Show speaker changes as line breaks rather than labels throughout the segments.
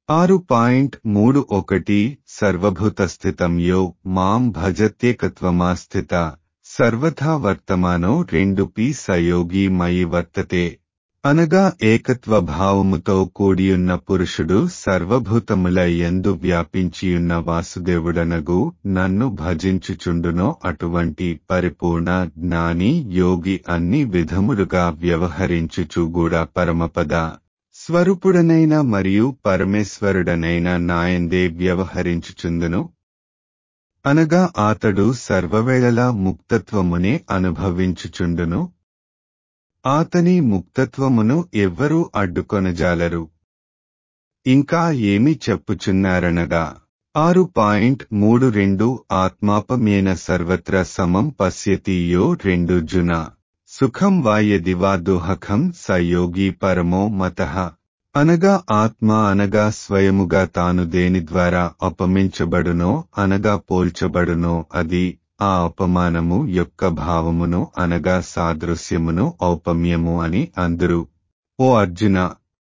ఆరు పాయింట్ మూడు ఒకటి సర్వభూతస్థితం యో మాం భజత్యేకత్వమాస్థిత సర్వథా వర్తమానో రెండు పి సయోగి మయి వర్తతే అనగా ఏకత్వ భావముతో కూడియున్న పురుషుడు సర్వభూతముల ఎందు వ్యాపించియున్న వాసుదేవుడనగు నన్ను భజించుచుండునో అటువంటి పరిపూర్ణ జ్ఞాని యోగి అన్ని విధములుగా వ్యవహరించుచు కూడా పరమపద స్వరూపుడనైన మరియు పరమేశ్వరుడనైన నాయందే వ్యవహరించుచుందును అనగా ఆతడు సర్వవేళలా ముక్తత్వమునే అనుభవించుచుండును ఆతని ముక్తత్వమును ఎవ్వరూ అడ్డుకొనజాలరు ఇంకా ఏమి చెప్పుచున్నారనగా ఆరు పాయింట్ మూడు రెండు ఆత్మాపమేన సర్వత్ర సమం పశ్యతి యో రెండు జున సుఖం వాయది వా దుహఖం స యోగి పరమో మతః అనగా ఆత్మ అనగా స్వయముగా తాను దేని ద్వారా అపమించబడునో అనగా పోల్చబడునో అది ఆ అపమానము యొక్క భావమును అనగా సాదృశ్యమును ఔపమ్యము అని అందరు ఓ అర్జున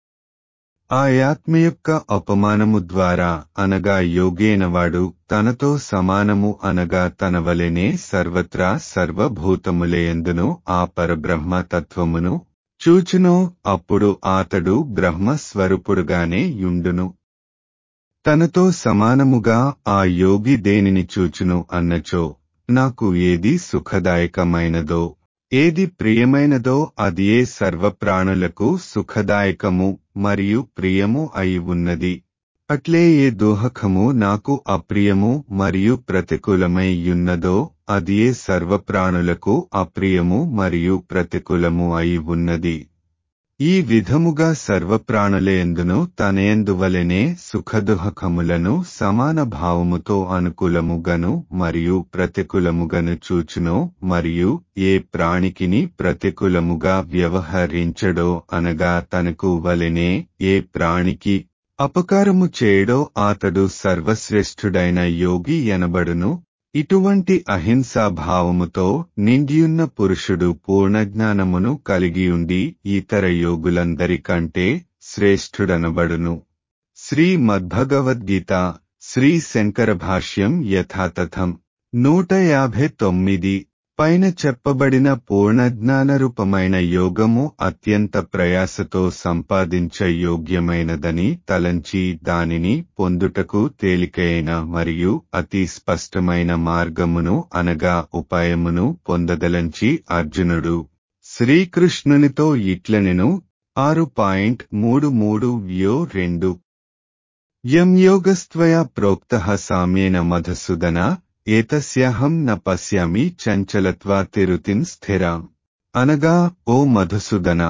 ఆ ఆత్మ యొక్క అపమానము ద్వారా అనగా యోగేనవాడు తనతో సమానము అనగా తన వలెనే సర్వత్రా సర్వభూతములయందును ఆ పరబ్రహ్మ తత్వమును చూచునో అప్పుడు ఆతడు బ్రహ్మస్వరూపుడుగానే యుండును తనతో సమానముగా ఆ యోగి దేనిని చూచును అన్నచో నాకు ఏది సుఖదాయకమైనదో ఏది ప్రియమైనదో అదియే సర్వప్రాణులకు సుఖదాయకము మరియు ప్రియము అయి ఉన్నది అట్లే ఏ దోహకము నాకు అప్రియము మరియు ప్రతికూలమై యున్నదో అదియే సర్వప్రాణులకు అప్రియము మరియు ప్రతికూలము అయి ఉన్నది ఈ విధముగా సర్వప్రాణులయందును తనయందువలెనే సుఖదుహకములను సమాన భావముతో అనుకూలముగను మరియు ప్రతికూలముగను చూచునో మరియు ఏ ప్రాణికిని ప్రతికూలముగా వ్యవహరించడో అనగా తనకు వలెనే ఏ ప్రాణికి అపకారము చేయడో అతడు సర్వశ్రేష్ఠుడైన యోగి ఎనబడును ఇటువంటి అహింసా భావముతో నిండియున్న పురుషుడు పూర్ణజ్ఞానమును కలిగియుండి ఇతర యోగులందరికంటే శ్రేష్ఠుడనబడును శ్రీమద్భగవద్గీత శ్రీ శంకర భాష్యం యథాతథం నూట యాభై తొమ్మిది పైన చెప్పబడిన పూర్ణజ్ఞానరూపమైన యోగము అత్యంత ప్రయాసతో సంపాదించ యోగ్యమైనదని తలంచి దానిని పొందుటకు తేలికైన మరియు అతి స్పష్టమైన మార్గమును అనగా ఉపాయమును పొందదలంచి అర్జునుడు శ్రీకృష్ణునితో ఇట్లనెను ఆరు పాయింట్ మూడు మూడు వ్యో రెండు యం యోగస్త్వయా ప్రోక్త సామ్యేన మధుసూదన ఏతస్యాహం న పశ్యామి చంచలత్వాతిరుతిన్ స్థిరాం అనగా ఓ మధుసూదన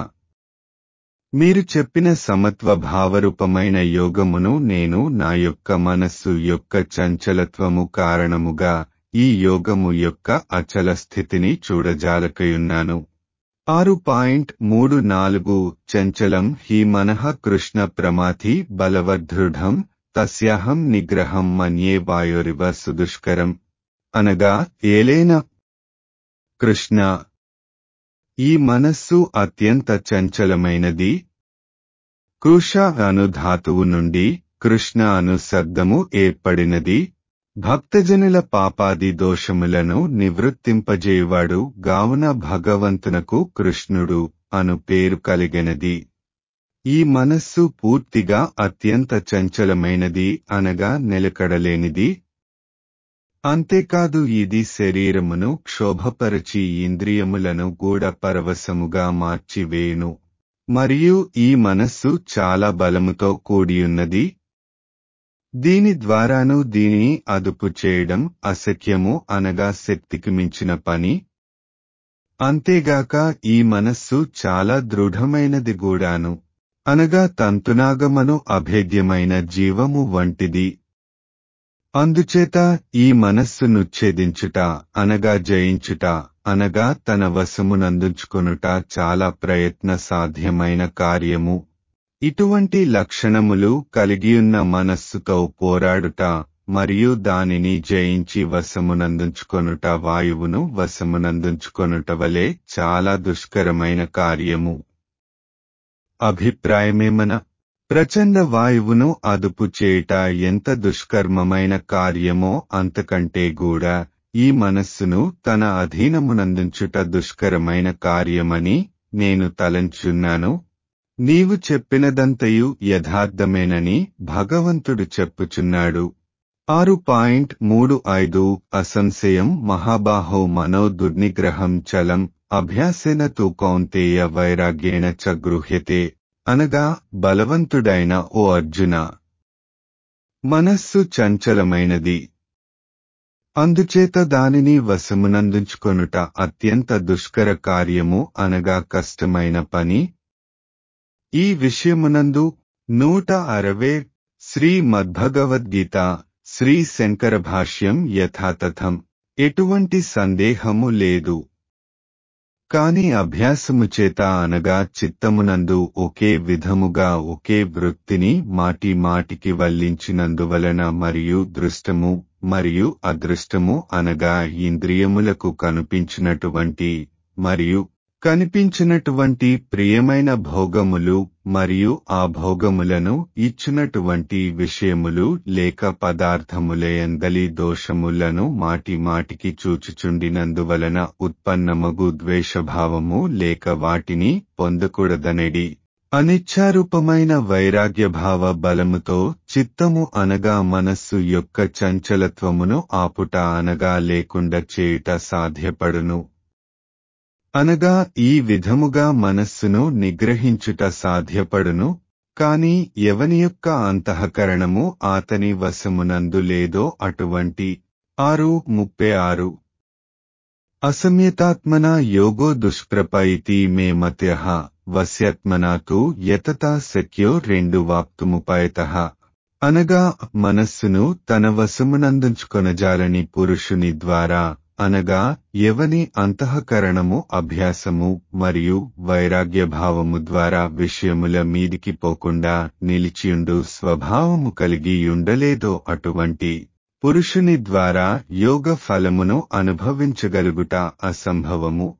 మీరు చెప్పిన సమత్వ భావరూపమైన యోగమును నేను నా యొక్క మనస్సు యొక్క చంచలత్వము కారణముగా ఈ యోగము యొక్క అచల స్థితిని చూడజాలకయున్నాను ఆరు పాయింట్ మూడు నాలుగు చంచలం హి మనః కృష్ణ ప్రమాథి బలవదృఢం తస్యాహం నిగ్రహం మన్యే వాయోరివ సుదుష్కరం అనగా ఏలేన కృష్ణ ఈ మనస్సు అత్యంత చంచలమైనది కృష అను ధాతువు నుండి కృష్ణ అను శబ్దము ఏర్పడినది భక్తజనుల పాపాది దోషములను నివృత్తింపజేయువాడు గావున భగవంతునకు కృష్ణుడు అను పేరు కలిగినది ఈ మనస్సు పూర్తిగా అత్యంత చంచలమైనది అనగా నిలకడలేనిది అంతేకాదు ఇది శరీరమును క్షోభపరచి ఇంద్రియములను గూడ పరవశముగా మార్చివేయును మరియు ఈ మనస్సు చాలా బలముతో కూడియున్నది దీని ద్వారాను దీనిని అదుపు చేయడం అశక్యము అనగా శక్తికి మించిన పని అంతేగాక ఈ మనస్సు చాలా దృఢమైనది గూడాను అనగా తంతునాగమను అభేద్యమైన జీవము వంటిది అందుచేత ఈ మనస్సును ఛేదించుట అనగా జయించుట అనగా తన వశమునందుంచుకొనుట చాలా ప్రయత్న సాధ్యమైన కార్యము ఇటువంటి లక్షణములు కలిగియున్న మనస్సుతో పోరాడుట మరియు దానిని జయించి వశమునందుంచుకొనుట వాయువును వశమునందుంచుకొనుట వలె చాలా దుష్కరమైన కార్యము అభిప్రాయమేమన ప్రచండ వాయువును అదుపు చేయుట ఎంత దుష్కర్మమైన కార్యమో అంతకంటే కూడా ఈ మనస్సును తన అధీనమునందుంచుట దుష్కరమైన కార్యమని నేను తలంచున్నాను నీవు చెప్పినదంతయు యథార్థమేనని భగవంతుడు చెప్పుచున్నాడు ఆరు పాయింట్ మూడు ఐదు అసంశయం మహాబాహో మనో దుర్నిగ్రహం చలం అభ్యాసేన తు కౌంతేయ వైరాగ్యేణ చ గృహ్యతే అనగా బలవంతుడైన ఓ అర్జున మనస్సు చంచలమైనది అందుచేత దానిని వశమునందుంచుకొనుట అత్యంత దుష్కర కార్యము అనగా కష్టమైన పని ఈ విషయమునందు నూట అరవై శ్రీ మద్భగవద్గీత శ్రీ శంకర భాష్యం యథాతథం ఎటువంటి సందేహము లేదు కాని అభ్యాసము చేత అనగా చిత్తమునందు ఒకే విధముగా ఒకే వృత్తిని మాటి మాటికి వల్లించినందువలన మరియు దృష్టము మరియు అదృష్టము అనగా ఇంద్రియములకు కనిపించినటువంటి మరియు కనిపించినటువంటి ప్రియమైన భోగములు మరియు ఆ భోగములను ఇచ్చినటువంటి విషయములు లేక పదార్థములయందలి దోషములను మాటి మాటికి చూచుచుండినందువలన ఉత్పన్నమగు ద్వేషభావము లేక వాటిని పొందకూడదనెడి అనిచ్చారూపమైన వైరాగ్యభావ బలముతో చిత్తము అనగా మనస్సు యొక్క చంచలత్వమును ఆపుట అనగా లేకుండా చేయుట సాధ్యపడును అనగా ఈ విధముగా మనస్సును నిగ్రహించుట సాధ్యపడును కాని ఎవని యొక్క అంతఃకరణము ఆతని వశమునందు లేదో అటువంటి ఆరు ముప్పై ఆరు అసమ్యతాత్మన యోగో దుష్ప్రప ఇతి మే మత్య వశ్యత్మనా తు యతతా శక్యో రెండు వాప్తుముపాయత అనగా మనస్సును తన వశమునందుంచుకొనజాలని పురుషుని ద్వారా అనగా ఎవని అంతఃకరణము అభ్యాసము మరియు వైరాగ్య భావము ద్వారా విషయముల మీదికి పోకుండా నిలిచియుండు స్వభావము కలిగి ఉండలేదో అటువంటి పురుషుని ద్వారా యోగ ఫలమును అనుభవించగలుగుట అసంభవము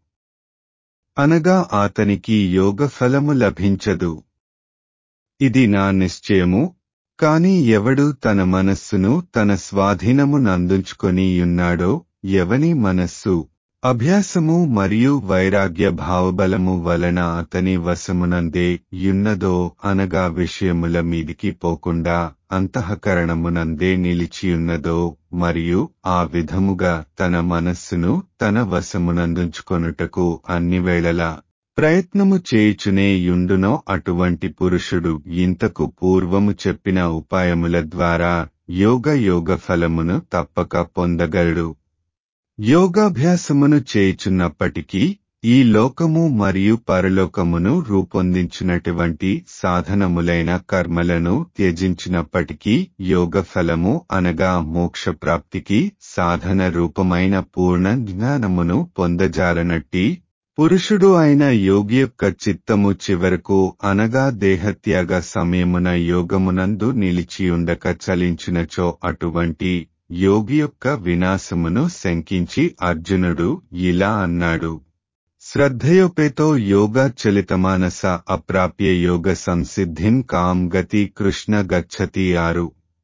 అనగా అతనికి యోగ ఫలము లభించదు ఇది నా నిశ్చయము కాని ఎవడు తన మనస్సును తన స్వాధీనము నందుంచుకొని ఉన్నాడో ఎవని మనస్సు అభ్యాసము మరియు వైరాగ్య భావబలము వలన అతని వశమునందే యున్నదో అనగా విషయముల మీదికి పోకుండా అంతఃకరణమునందే నిలిచియున్నదో మరియు ఆ విధముగా తన మనస్సును తన వశమునందుంచుకొనుటకు అన్ని వేళలా ప్రయత్నము చేయుచునే యుండునో అటువంటి పురుషుడు ఇంతకు పూర్వము చెప్పిన ఉపాయముల ద్వారా యోగ యోగ ఫలమును తప్పక పొందగలడు యోగాభ్యాసమును చేయుచున్నప్పటికీ ఈ లోకము మరియు పరలోకమును రూపొందించినటువంటి సాధనములైన కర్మలను త్యజించినప్పటికీ యోగ ఫలము అనగా మోక్షప్రాప్తికి సాధన రూపమైన పూర్ణ జ్ఞానమును పొందజాలనట్టి పురుషుడు అయిన యోగి యొక్క చిత్తము చివరకు అనగా దేహత్యాగ సమయమున యోగమునందు నిలిచియుండక చలించినచో అటువంటి యోగి యొక్క వినాశమును శంకించి అర్జునుడు ఇలా అన్నాడు శ్రద్ధయోపేతో యోగా చలితమానస అప్రాప్య యోగ సంసిద్ధిం కాం గతి కృష్ణ గచ్చతి ఆరు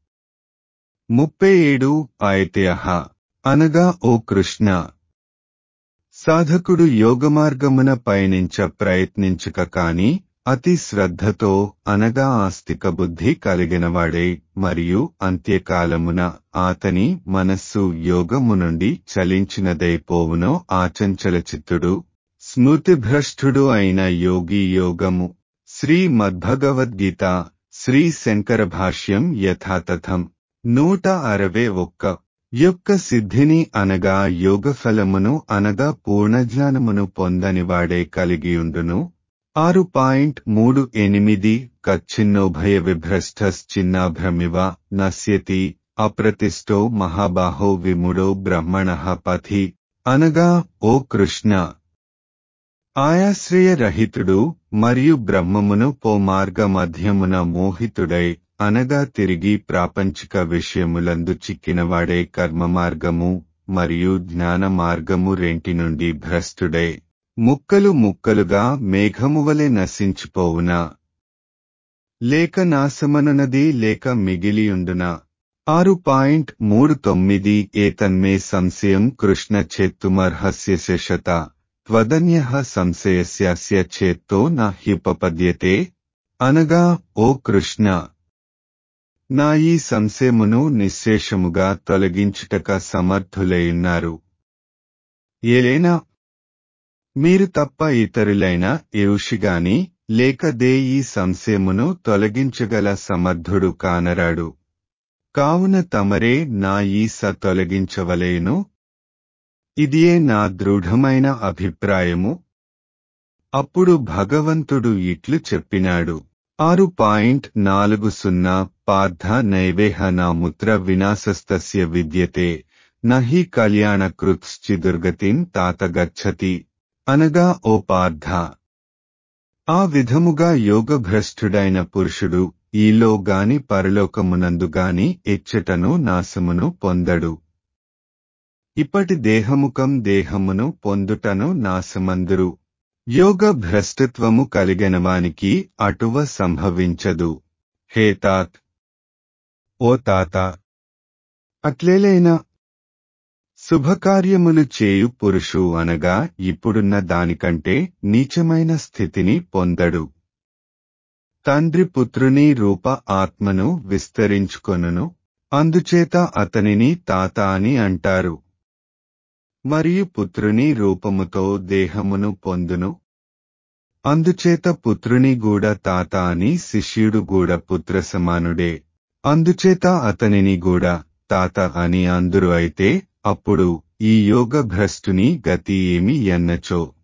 ముప్పై ఏడు ఆయత్యహ అనగా ఓ కృష్ణ సాధకుడు యోగమార్గమున పయనించ ప్రయత్నించుక కాని అతి శ్రద్ధతో అనగా ఆస్తిక బుద్ధి కలిగినవాడే మరియు అంత్యకాలమున ఆతని మనస్సు యోగము నుండి చలించినదైపోవునో ఆచంచల చిత్తుడు స్మృతిభ్రష్టుడు అయిన యోగి యోగము శ్రీ మద్భగవద్గీత శ్రీ శంకర భాష్యం యథాతథం నూట అరవై ఒక్క యొక్క సిద్ధిని అనగా యోగఫలమును అనగా పూర్ణజ్ఞానమును పొందనివాడే కలిగియుండును ఆరు పాయింట్ మూడు ఎనిమిది కచ్చిన్నోభయ విభ్రష్టశ్చిన్నాభ్రమివ నశ్యతి అప్రతిష్టో మహాబాహో విముడో బ్రహ్మణ పథి అనగా ఓ కృష్ణ ఆయాశ్రయరహితుడు మరియు బ్రహ్మమును పో మార్గ మధ్యమున మోహితుడై అనగా తిరిగి ప్రాపంచిక విషయములందు చిక్కినవాడే కర్మ మార్గము మరియు జ్ఞాన మార్గము రెంటి నుండి భ్రష్టుడై ముక్కలు ముక్కలుగా మేఘమువలె నశించిపోవునా లేక నాశమనునది లేక మిగిలియుండునా ఆరు పాయింట్ మూడు తొమ్మిది ఏతన్మే సంశయం కృష్ణ చేత్తుమర్హస్య శేషత త్వదన్య సంశయస్యాస్య చేత్తో నా హ్యుపపద్యతే అనగా ఓ కృష్ణ నా ఈ సంశయమును నిశ్శేషముగా తొలగించుటక సమర్థులైయున్నారు ఏలైనా మీరు తప్ప ఇతరులైన ఏషిగాని లేక దే ఈ సంశయమును తొలగించగల సమర్థుడు కానరాడు కావున తమరే నా ఈస తొలగించవలేను ఇదియే నా దృఢమైన అభిప్రాయము అప్పుడు భగవంతుడు ఇట్లు చెప్పినాడు ఆరు పాయింట్ నాలుగు సున్నా పార్థ నైవేహ నా ముత్ర వినాశస్తస్య విద్యతే నహి కళ్యాణ కృత్శ్చిదుర్గతిం తాత గచ్చతి అనగా ఓ పార్థ ఆ విధముగా యోగభ్రష్టుడైన పురుషుడు ఈలో గాని పరలోకమునందు గాని ఎచ్చటను నాశమును పొందడు ఇప్పటి దేహముఖం దేహమును పొందుటను నాశమందురు యోగ భ్రష్టత్వము కలిగినవానికి అటువ సంభవించదు హే తాత్ ఓ తాత అట్లేలైనా శుభకార్యములు చేయు పురుషు అనగా ఇప్పుడున్న దానికంటే నీచమైన స్థితిని పొందడు తండ్రి పుత్రుని రూప ఆత్మను విస్తరించుకొనును అందుచేత అతనిని తాత అని అంటారు మరియు పుత్రుని రూపముతో దేహమును పొందును అందుచేత పుత్రుని గూడ తాత అని శిష్యుడు గూడ పుత్ర సమానుడే అందుచేత అతనిని గూడ తాత అని అందరు అయితే అప్పుడు ఈ యోగ భ్రష్టుని గతి ఏమి ఎన్నచో